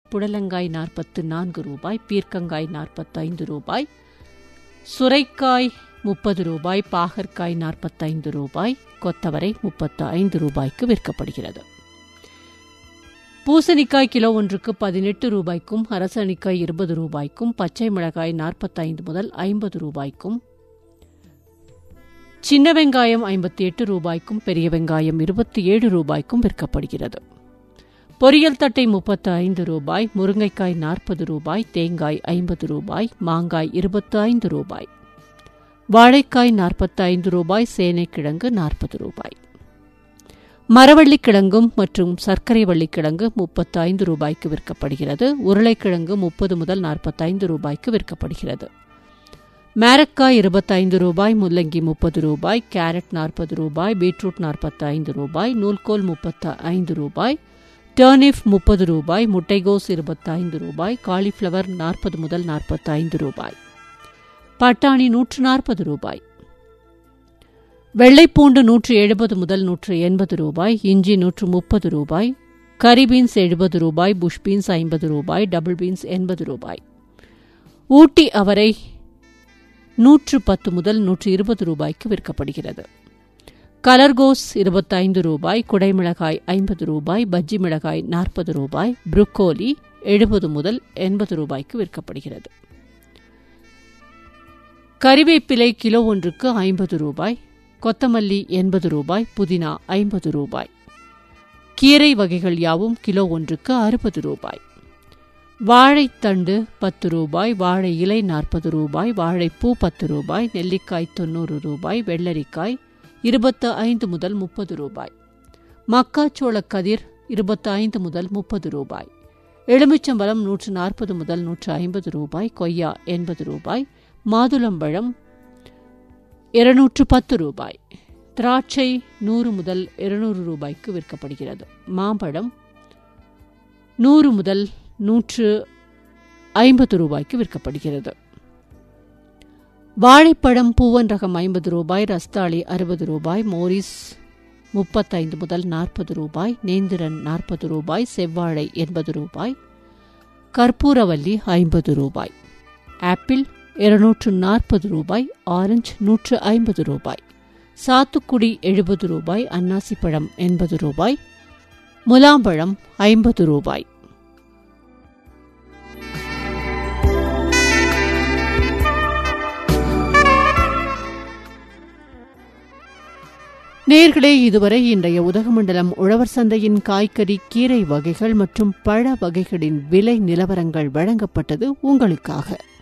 புடலங்காய் நாற்பத்து நான்கு ரூபாய் பீர்க்கங்காய் நாற்பத்தைந்து ரூபாய் சுரைக்காய் முப்பது ரூபாய் பாகற்காய் நாற்பத்தைந்து ரூபாய் கொத்தவரை முப்பத்து ஐந்து ரூபாய்க்கு விற்கப்படுகிறது பூசணிக்காய் கிலோ ஒன்றுக்கு பதினெட்டு ரூபாய்க்கும் அரசணிக்காய் இருபது ரூபாய்க்கும் பச்சை மிளகாய் நாற்பத்தைந்து முதல் ஐம்பது ரூபாய்க்கும் சின்ன வெங்காயம் ஐம்பத்தி எட்டு ரூபாய்க்கும் பெரிய வெங்காயம் இருபத்தி ஏழு ரூபாய்க்கும் விற்கப்படுகிறது பொரியல் தட்டை முப்பத்து ஐந்து ரூபாய் முருங்கைக்காய் நாற்பது ரூபாய் தேங்காய் ஐம்பது ரூபாய் மாங்காய் இருபத்து ஐந்து ரூபாய் வாழைக்காய் நாற்பத்தி ஐந்து ரூபாய் சேனைக்கிழங்கு நாற்பது ரூபாய் மரவள்ளிக்கிழங்கும் மற்றும் சர்க்கரை வள்ளிக்கிழங்கு முப்பத்து ஐந்து ரூபாய்க்கு விற்கப்படுகிறது உருளைக்கிழங்கு முப்பது முதல் நாற்பத்தைந்து ரூபாய்க்கு விற்கப்படுகிறது மேரக்காய் இருபத்தைந்து ரூபாய் முள்ளங்கி முப்பது ரூபாய் கேரட் நாற்பது ரூபாய் பீட்ரூட் நாற்பத்தி ஐந்து ரூபாய் நூல்கோல் முப்பத்து ஐந்து ரூபாய் டர்னிப் முப்பது ரூபாய் முட்டைகோஸ் இருபத்தைந்து ரூபாய் காலிஃப்ளவர் நாற்பது முதல் நாற்பத்தைந்து ரூபாய் பட்டாணி நூற்று நாற்பது ரூபாய் வெள்ளைப்பூண்டு நூற்று எழுபது முதல் நூற்று எண்பது ரூபாய் இஞ்சி நூற்று முப்பது ரூபாய் கரி பீன்ஸ் எழுபது ரூபாய் புஷ் பீன்ஸ் ஐம்பது ரூபாய் டபுள் பீன்ஸ் எண்பது ரூபாய் ஊட்டி அவரை நூற்று பத்து முதல் நூற்று இருபது ரூபாய்க்கு விற்கப்படுகிறது கலர்கோஸ் இருபத்தைந்து ரூபாய் குடைமிளகாய் ஐம்பது ரூபாய் பஜ்ஜி மிளகாய் நாற்பது ரூபாய் புரோக்கோலி எழுபது முதல் எண்பது ரூபாய்க்கு விற்கப்படுகிறது கறிவேப்பிலை கிலோ ஒன்றுக்கு ஐம்பது ரூபாய் கொத்தமல்லி எண்பது ரூபாய் புதினா ஐம்பது ரூபாய் கீரை வகைகள் யாவும் கிலோ ஒன்றுக்கு அறுபது ரூபாய் வாழைத்தண்டு பத்து ரூபாய் வாழை இலை நாற்பது ரூபாய் வாழைப்பூ பத்து ரூபாய் நெல்லிக்காய் தொண்ணூறு ரூபாய் வெள்ளரிக்காய் இருபத்து ஐந்து முதல் முப்பது ரூபாய் மக்காச்சோள கதிர் இருபத்து ஐந்து முதல் முப்பது ரூபாய் எலுமிச்சம்பழம் நூற்று நாற்பது முதல் நூற்று ஐம்பது ரூபாய் கொய்யா எண்பது ரூபாய் மாதுளம்பழம் இருநூற்று பத்து ரூபாய் திராட்சை நூறு முதல் இருநூறு ரூபாய்க்கு விற்கப்படுகிறது மாம்பழம் நூறு முதல் நூற்று ஐம்பது ரூபாய்க்கு விற்கப்படுகிறது வாழைப்பழம் பூவன் ரகம் ஐம்பது ரூபாய் ரஸ்தாளி அறுபது ரூபாய் மோரிஸ் முப்பத்தைந்து முதல் நாற்பது ரூபாய் நேந்திரன் நாற்பது ரூபாய் செவ்வாழை எண்பது ரூபாய் கற்பூரவல்லி ஐம்பது ரூபாய் ஆப்பிள் இருநூற்று நாற்பது ரூபாய் ஆரஞ்சு நூற்று ஐம்பது ரூபாய் சாத்துக்குடி எழுபது ரூபாய் அன்னாசிப்பழம் எண்பது ரூபாய் முலாம்பழம் ஐம்பது ரூபாய் நேர்களே இதுவரை இன்றைய உதகமண்டலம் உழவர் சந்தையின் காய்கறி கீரை வகைகள் மற்றும் பழ வகைகளின் விலை நிலவரங்கள் வழங்கப்பட்டது உங்களுக்காக